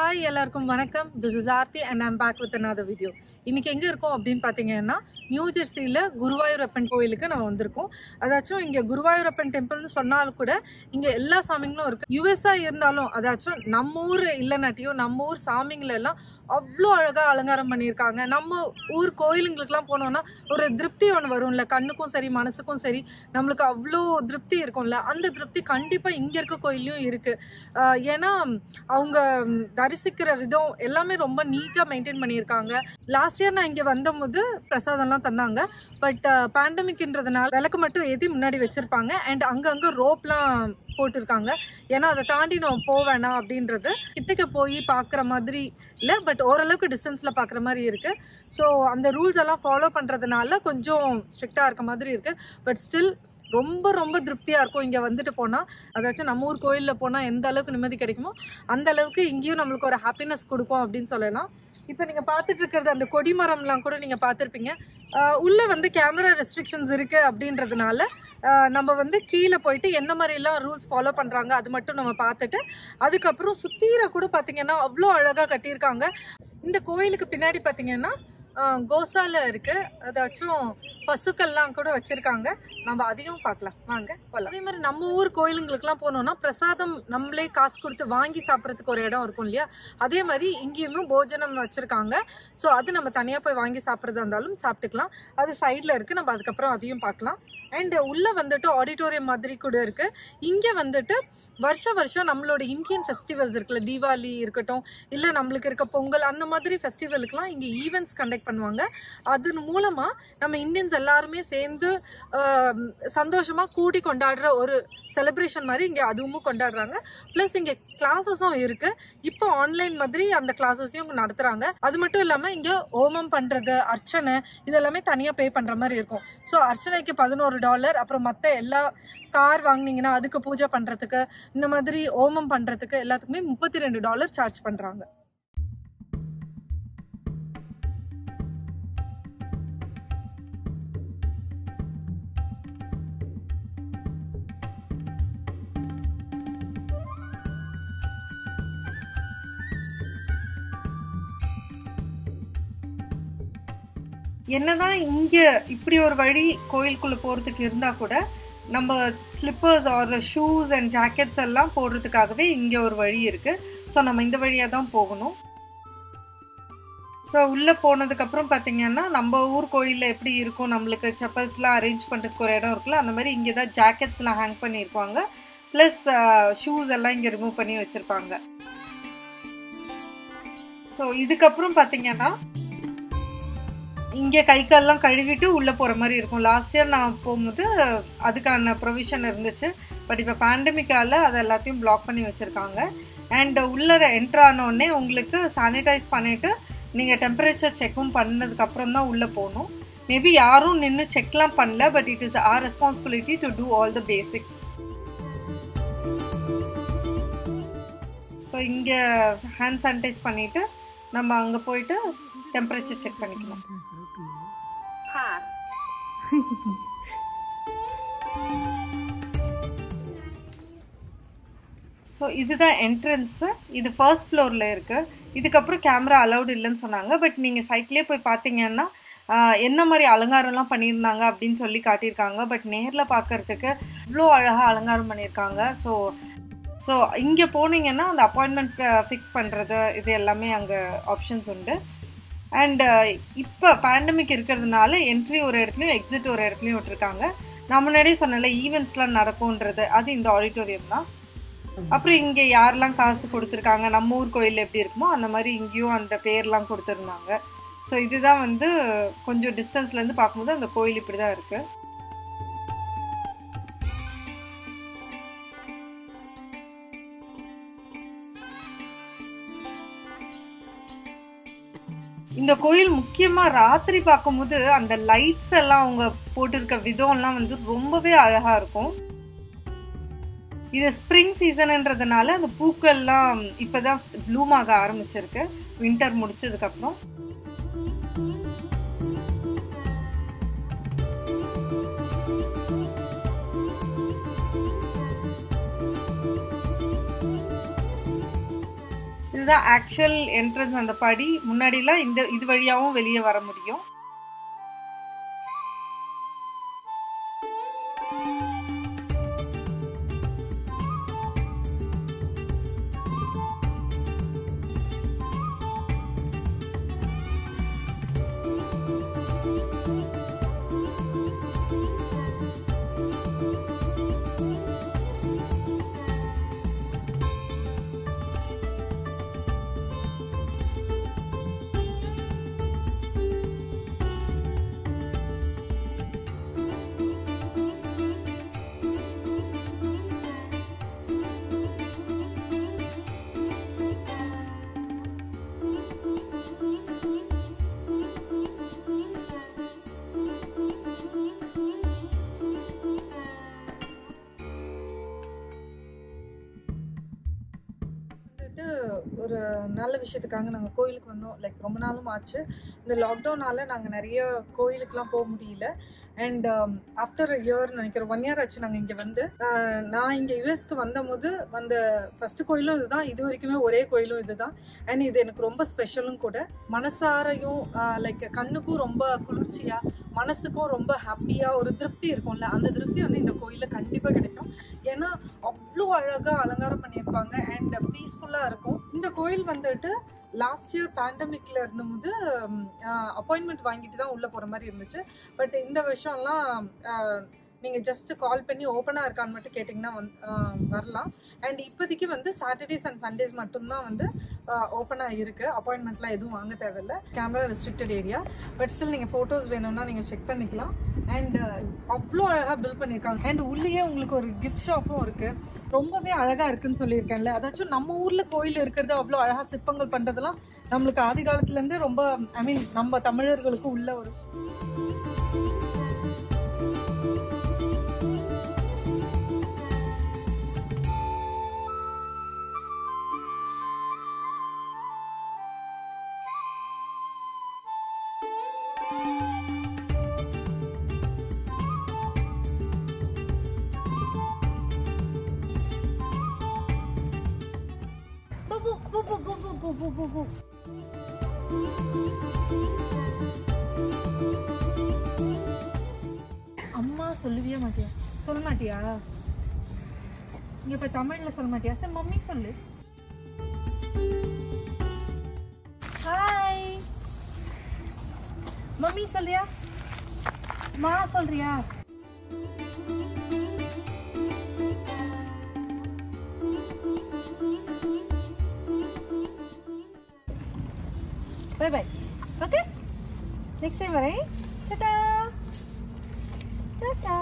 Hi எல்லாருக்கும் வணக்கம் this is Aarthi and I'm back with another video இன்னைக்கு எங்கே இருக்கோம் அப்படின்னு பார்த்தீங்கன்னா நியூ ஜெர்சியில் குருவாயூரப்பன் கோயிலுக்கு நம்ம வந்திருக்கோம் அதாச்சும் இங்கே குருவாயூரப்பன் டெம்பிள்னு சொன்னாலும் கூட இங்கே எல்லா சாமிங்களும் இருக்குது யூஎஸ்ஆ இருந்தாலும் அதாச்சும் நம்ம ஊர் இல்லைனாட்டியும் நம்ம ஊர் சாமிங்கள எல்லாம் அவ்வளோ அழகாக அலங்காரம் பண்ணியிருக்காங்க நம்ம ஊர் கோயிலுங்களுக்குலாம் போனோம்னா ஒரு திருப்தி ஒன்று வரும்ல கண்ணுக்கும் சரி மனசுக்கும் சரி நம்மளுக்கு அவ்வளோ திருப்தி இருக்கும்ல அந்த திருப்தி கண்டிப்பாக இங்கே இருக்க கோயில்லையும் இருக்குது ஏன்னா அவங்க ம், தரிசிக்கிற விதம் எல்லாமே ரொம்ப நீட்டாக மெயின்டைன் பண்ணியிருக்காங்க லாஸ்ட் இயர் நான் இங்கே வந்தபோது பிரசாதம்லாம் தந்தாங்க பட் பேண்டமிக்ன்றதுனால விளக்கு மட்டும் ஏற்றி முன்னாடி வச்சுருப்பாங்க அண்ட் அங்கங்கே ரோப்லாம் போட்டிருக்காங்க ஏன்னா அதை தாண்டி நம்ம போக வேணாம் அப்படின்றது கிட்டக்க போய் பார்க்குற மாதிரி இல்லை பட் ஓரளவுக்கு டிஸ்டன்ஸில் பார்க்குற மாதிரி இருக்குது ஸோ அந்த ரூல்ஸ் எல்லாம் ஃபாலோ பண்ணுறதுனால கொஞ்சம் ஸ்ட்ரிக்டாக இருக்க மாதிரி இருக்குது பட் ஸ்டில் ரொம்ப ரொம்ப திருப்தியாக இருக்கும் இங்கே வந்துட்டு போனால் அதாச்சும் நம்ம ஊர் கோயிலில் போனால் எந்த அளவுக்கு நிம்மதி கிடைக்குமோ அந்த அளவுக்கு இங்கேயும் நம்மளுக்கு ஒரு ஹாப்பினஸ் கொடுக்கும் அப்படின்னு சொல்லலாம் இப்போ நீங்கள் பார்த்துட்டு இருக்கிறது அந்த கொடிமரம்லாம் கூட நீங்கள் பார்த்துருப்பீங்க உள்ளே வந்து கேமரா ரெஸ்ட்ரிக்ஷன்ஸ் இருக்குது அப்படின்றதுனால ஆஹ் நம்ம வந்து கீழே போயிட்டு என்ன மாதிரிலாம் ரூல்ஸ் ஃபாலோ பண்ணுறாங்க அது மட்டும் நம்ம பார்த்துட்டு அதுக்கப்புறம் சுத்தீர கூட பார்த்தீங்கன்னா அவ்வளோ அழகாக கட்டியிருக்காங்க இந்த கோயிலுக்கு பின்னாடி பார்த்தீங்கன்னா ஆஹ் கோசாலை இருக்குது அதாச்சும் பசுக்கள்லாம் கூட வச்சுருக்காங்க நம்ம அதையும் பார்க்கலாம் வாங்க போகலாம் அதே மாதிரி நம்ம ஊர் கோயிலுங்களுக்குலாம் போனோம்னா பிரசாதம் நம்மளே காசு கொடுத்து வாங்கி சாப்பிட்றதுக்கு ஒரு இடம் இருக்கும் இல்லையா அதே மாதிரி இங்கேயுமே போஜனம் வச்சுருக்காங்க ஸோ அது நம்ம தனியாக போய் வாங்கி சாப்பிட்றதா இருந்தாலும் சாப்பிட்டுக்கலாம் அது சைடில் இருக்குது நம்ம அதுக்கப்புறம் அதையும் பார்க்கலாம் அண்ட் உள்ளே வந்துட்டு ஆடிட்டோரியம் மாதிரி கூட இருக்குது இங்கே வந்துட்டு வருஷ வருஷம் நம்மளோட இந்தியன் ஃபெஸ்டிவல்ஸ் இருக்குல்ல தீபாவளி இருக்கட்டும் இல்லை நம்மளுக்கு இருக்க பொங்கல் அந்த மாதிரி ஃபெஸ்டிவலுக்குலாம் இங்கே ஈவெண்ட்ஸ் கண்டக்ட் பண்ணுவாங்க அதன் மூலமாக நம்ம இந்தியன்ஸ் எல்லாருமே சேர்ந்து சந்தோஷமாக கூடி கொண்டாடுற ஒரு செலிப்ரேஷன் மாதிரி இங்கே அதுவும் கொண்டாடுறாங்க ப்ளஸ் இங்கே கிளாஸஸும் இருக்குது இப்போ ஆன்லைன் மாதிரி அந்த கிளாஸஸையும் நடத்துகிறாங்க அது மட்டும் இல்லாமல் இங்கே ஹோமம் பண்ணுறது அர்ச்சனை இதெல்லாமே தனியாக பே பண்ணுற மாதிரி இருக்கும் ஸோ அர்ச்சனைக்கு பதினோரு டாலர் அப்புறம் மற்ற எல்லா கார் வாங்குனீங்கன்னா அதுக்கு பூஜை பண்ணுறதுக்கு இந்த மாதிரி ஹோமம் பண்ணுறதுக்கு எல்லாத்துக்குமே முப்பத்தி ரெண்டு டாலர் சார்ஜ் பண்ணுறாங்க என்னதான் இங்க இப்படி ஒரு வழி கோயிலுக்குள்ள போறதுக்கு இருந்தா கூட நம்ம slippers or shoes and jackets எல்லாம் போடுறதுக்காகவே இங்க ஒரு வழி இருக்கு ஸோ நம்ம இந்த வழியா தான் போகணும் ஸோ உள்ளே போனதுக்கப்புறம் பார்த்தீங்கன்னா நம்ம ஊர் கோயிலில் எப்படி இருக்கும் நம்மளுக்கு செப்பல்ஸ்லாம் அரேஞ்ச் பண்ணுறதுக்கு ஒரு இடம் இருக்குல்ல அந்த மாதிரி இங்கே தான் ஜாக்கெட்ஸ்லாம் ஹேங் பண்ணியிருப்பாங்க ப்ளஸ் ஷூஸ் எல்லாம் இங்கே ரிமூவ் பண்ணி வச்சுருப்பாங்க ஸோ இதுக்கப்புறம் பார்த்தீங்கன்னா இங்கே கை கால்லாம் கழுவிட்டு உள்ளே போகிற மாதிரி இருக்கும் லாஸ்ட் இயர் நான் போகும்போது அதுக்கான ப்ரொவிஷன் இருந்துச்சு பட் இப்போ பேண்டமிக்கால அதை எல்லாத்தையும் பிளாக் பண்ணி வச்சுருக்காங்க அண்ட் உள்ளே என்ட்ரு ஆனோடனே உங்களுக்கு சானிடைஸ் பண்ணிவிட்டு நீங்கள் டெம்பரேச்சர் செக்கும் பண்ணதுக்கப்புறம் தான் உள்ளே போகணும் மேபி யாரும் நின்று செக்லாம் பண்ணல but it is our responsibility to do all the basic so இங்கே ஹேண்ட் சானிடைஸ் பண்ணிவிட்டு நம்ம அங்கே போயிட்டு டெம்பரேச்சர் செக் பண்ணிக்கலாம் ஸோ இதுதான் என்ட்ரன்ஸு இது ஃபர்ஸ்ட் ஃப்ளோரில் இருக்குது இதுக்கப்புறம் கேமரா அலௌட் இல்லைன்னு சொன்னாங்க பட் நீங்கள் சைட்லேயே போய் பார்த்தீங்கன்னா ஆஹ், என்ன மாதிரி அலங்காரம்லாம் பண்ணியிருந்தாங்க அப்படின்னு சொல்லி காட்டியிருக்காங்க பட் நேரில் பார்க்கறதுக்கு இவ்வளோ அழகாக அலங்காரம் பண்ணியிருக்காங்க ஸோ ஸோ இங்கே போனீங்கன்னா அந்த அப்பாயின்மெண்ட் ஃபிக்ஸ் பண்ணுறது இது எல்லாமே அங்கே ஆப்ஷன்ஸ் உண்டு அண்ட் இப்போ பேண்டமிக் இருக்கிறதுனால என்ட்ரி ஒரு இடத்துலையும் எக்ஸிட் ஒரு இடத்துலையும் விட்டுருக்காங்க நான் முன்னாடியே சொன்னல ஈவெண்ட்ஸ்லாம் நடக்கும்ன்றது அது இந்த ஆடிட்டோரியம் தான் அப்புறம் இங்கே யாரெல்லாம் காசு கொடுத்துருக்காங்க நம்ம ஊர் கோயில் எப்படி இருக்குமோ அந்த மாதிரி இங்கேயும் அந்த பேர்லாம் கொடுத்துருந்தாங்க ஸோ இதுதான் வந்து கொஞ்சம் டிஸ்டன்ஸ்லேருந்து பார்க்கும்போது அந்த கோயில் இப்படி தான் இருக்குது இந்த கோயில் முக்கியமாக ராத்திரி பார்க்கும்போது அந்த லைட்ஸ் எல்லாம் அவங்க போட்டிருக்க விதம்லாம் வந்து ரொம்பவே அழகாக இருக்கும் இது ஸ்ப்ரிங் சீசன்ன்றதுனால அந்த பூக்கள்லாம் இப்போதான் ப்ளூம் ஆக ஆரம்பிச்சிருக்கு வின்டர் முடிச்சதுக்கப்புறம் இது இதுதான் ஆக்சுவல் என்ட்ரன்ஸ் அந்த படி முன்னாடிலாம் இந்த இது வழியாகவும் வெளியே வர முடியும் வந்துட்டு ஒரு நல்ல விஷயத்துக்காக நாங்கள் கோயிலுக்கு வந்தோம் லைக் ரொம்ப நாளும் ஆச்சு இந்த லாக்டவுனால நாங்கள் நிறைய கோயிலுக்குலாம் போக முடியல அண்ட் ஆஃப்டர் இயர் நினைக்கிறேன் ஒன் இயர் ஆச்சு நாங்கள் இங்கே வந்து ஆஹ் நான் இங்கே யூஎஸ்க்கு வந்தபோது வந்த ஃபஸ்ட்டு கோயிலும் இதுதான் இது வரைக்குமே ஒரே கோயிலும் இதுதான் அண்ட் இது எனக்கு ரொம்ப ஸ்பெஷலும் கூட மனசாரையும் லைக் கண்ணுக்கும் ரொம்ப குளிர்ச்சியாக மனசுக்கும் ரொம்ப ஹாப்பியாக ஒரு திருப்தி இருக்கும்ல அந்த திருப்தி வந்து இந்த கோயிலில் கண்டிப்பாக கிடைக்கும் ஏன்னா அவ்வளோ அழகாக அலங்காரம் பண்ணியிருப்பாங்க அண்ட் பீஸ்ஃபுல்லாக இருக்கும் இந்த கோயில் வந்துட்டு லாஸ்ட் இயர் பேண்டமிக்ல இருந்தபோது அப்பாயின்மெண்ட் வாங்கிட்டு தான் உள்ளே போகிற மாதிரி இருந்துச்சு பட் இந்த வருஷம்லாம் நீங்கள் ஜஸ்ட் கால் பண்ணி ஓப்பனாக இருக்கான்னு மட்டும் கேட்டிங்கன்னா வந்து ஆஹ் வரலாம் அண்ட் இப்போதைக்கு வந்து சாட்டர்டேஸ் அண்ட் சண்டேஸ் மட்டும்தான் வந்து ஓப்பனாக இருக்குது அப்பாயின்மெண்ட்லாம் எதுவும் வாங்க தேவையில்ல camera restricted area but still நீங்கள் ஃபோட்டோஸ் வேணும்னா நீங்கள் செக் பண்ணிக்கலாம் அண்ட் அவ்வளோ அழகாக பில் பண்ணியிருக்காங்க அண்ட் உள்ளேயே உங்களுக்கு ஒரு கிஃப்ட் ஷாப்பும் இருக்குது ரொம்பவே அழகாக இருக்குன்னு சொல்லியிருக்கேன்ல அதாச்சும் நம்ம ஊரில் கோயில் இருக்கிறது அவ்வளோ அழகாக சிற்பங்கள் பண்ணுறதெல்லாம் நம்மளுக்கு ஆதி காலத்துலேருந்தே ரொம்ப ஐ மீன் நம்ம தமிழர்களுக்கு உள்ள ஒரு பு, பு, பு, பு, பு, பு, பு, பு, பு, பு. அம்மா சொல்லுவியே மாட்டியா சொல்ல மாட்டியா இங்க இப்ப தமிழ்ல சொல்ல மாட்டியா சரி மம்மி சொல்லு ஹாய் மம்மி சொல்றியா மா சொல்றியா bye bye okay next time வரேன் டாடா டாடா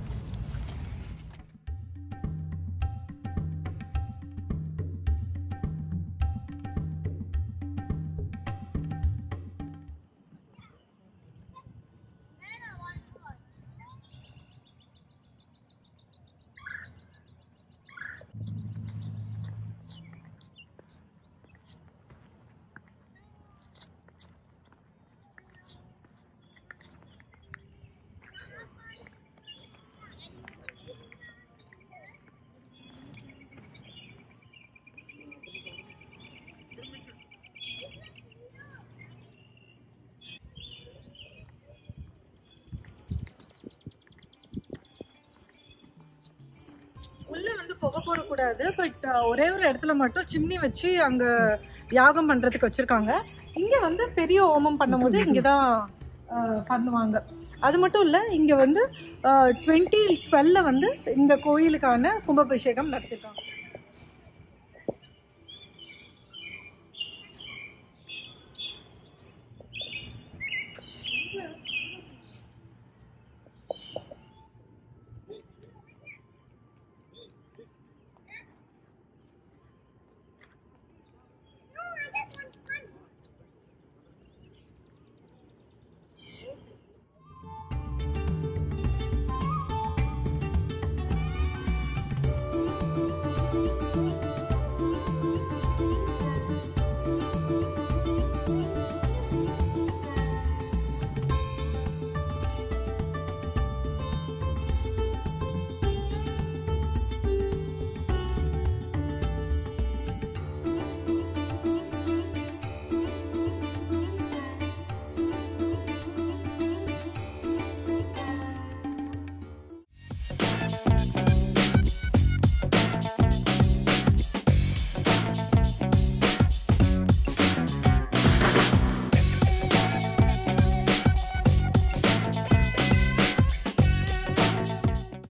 உள்ள வந்து புகை போடக்கூடாது பட் ஒரே ஒரு இடத்துல மட்டும் சிம்னி வச்சு அங்க யாகம் பண்றதுக்கு வச்சிருக்காங்க இங்க வந்து பெரிய ஹோமம் பண்ணும்போது இங்க தான் பண்ணுவாங்க அது மட்டும் இல்ல இங்க வந்து டுவெண்ட்டி டுவெல்ல வந்து இந்த கோயிலுக்கான கும்பாபிஷேகம் நடத்திருக்காங்க